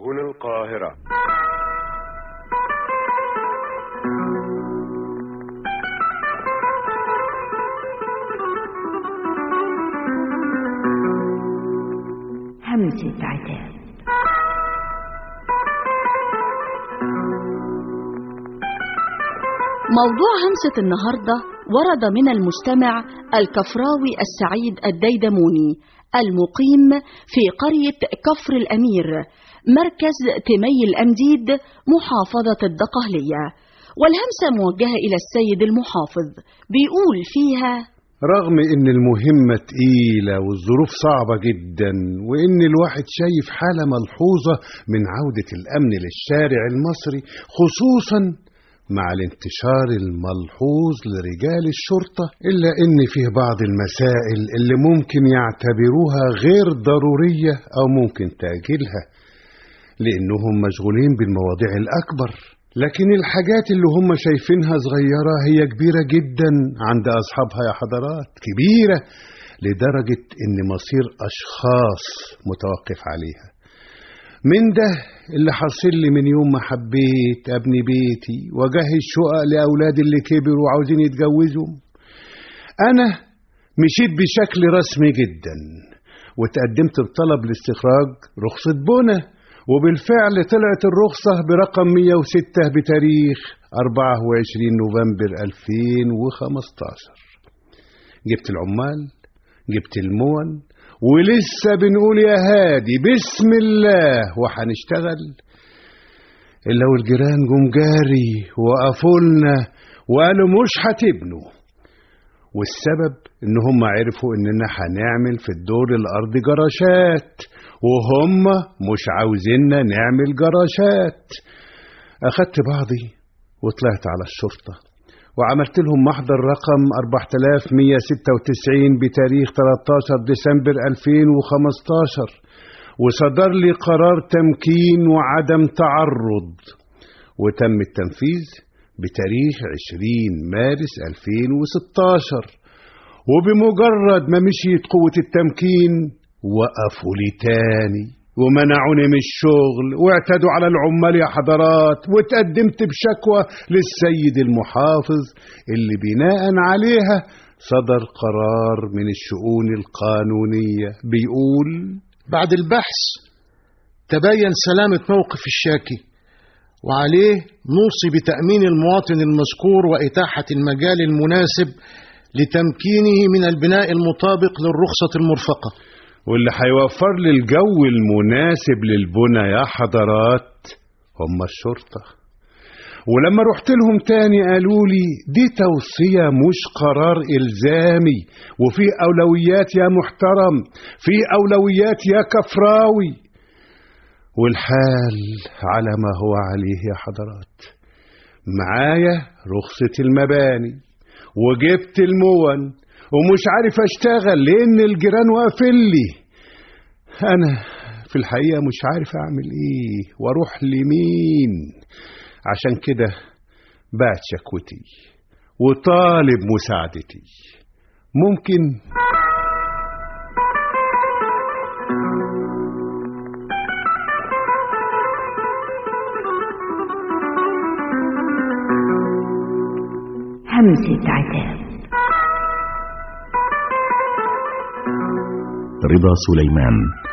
سجون القاهرة همسة عتاب موضوع همسة النهاردة ورد من المستمع الكفراوي السعيد الديدموني المقيم في قرية كفر الأمير مركز تمي الأمديد محافظة الدقهلية والهمسة موجهة إلى السيد المحافظ بيقول فيها رغم ان المهمة تقيلة والظروف صعبة جدا وان الواحد شايف حالة ملحوظة من عودة الامن للشارع المصري خصوصا مع الانتشار الملحوظ لرجال الشرطة إلا إن فيه بعض المسائل اللي ممكن يعتبروها غير ضرورية أو ممكن تأجيلها لأنهم مشغولين بالمواضيع الأكبر لكن الحاجات اللي هم شايفينها صغيرة هي كبيرة جدا عند أصحابها يا حضرات كبيرة لدرجة إن مصير أشخاص متوقف عليها من ده اللي حاصل لي من يوم ما حبيت ابني بيتي واجهز شقق لاولادي اللي كبروا وعاوزين يتجوزوا انا مشيت بشكل رسمي جدا وتقدمت بطلب لاستخراج رخصة بنا وبالفعل طلعت الرخصة برقم 106 بتاريخ 24 نوفمبر 2015 جبت العمال جبت المون ولسه بنقول يا هادي بسم الله وهنشتغل الا والجيران جم جاري وقفولنا وقالوا مش هتبنوا والسبب ان هم عرفوا اننا هنعمل في الدور الارضي جراشات وهم مش عاوزيننا نعمل جراشات اخدت بعضي وطلعت على الشرطه وعملت لهم محضر رقم 4196 بتاريخ 13 ديسمبر 2015 وصدر لي قرار تمكين وعدم تعرض وتم التنفيذ بتاريخ 20 مارس 2016 وبمجرد ما مشيت قوة التمكين وقفوا لي تاني ومنعوني من الشغل واعتدوا على العمال يا حضرات وتقدمت بشكوى للسيد المحافظ اللي بناء عليها صدر قرار من الشؤون القانونية بيقول بعد البحث تبين سلامة موقف الشاكي وعليه نوصي بتأمين المواطن المذكور وإتاحة المجال المناسب لتمكينه من البناء المطابق للرخصة المرفقة واللي هيوفر لي الجو المناسب للبنى يا حضرات هم الشرطة ولما رحت لهم تاني قالوا لي دي توصية مش قرار إلزامي وفي أولويات يا محترم في أولويات يا كفراوي والحال على ما هو عليه يا حضرات معايا رخصة المباني وجبت المون ومش عارف اشتغل لان الجيران واقفين لي انا في الحقيقه مش عارف اعمل ايه واروح لمين عشان كده بعت شكوتي وطالب مساعدتي ممكن همسة عتاب رضا سليمان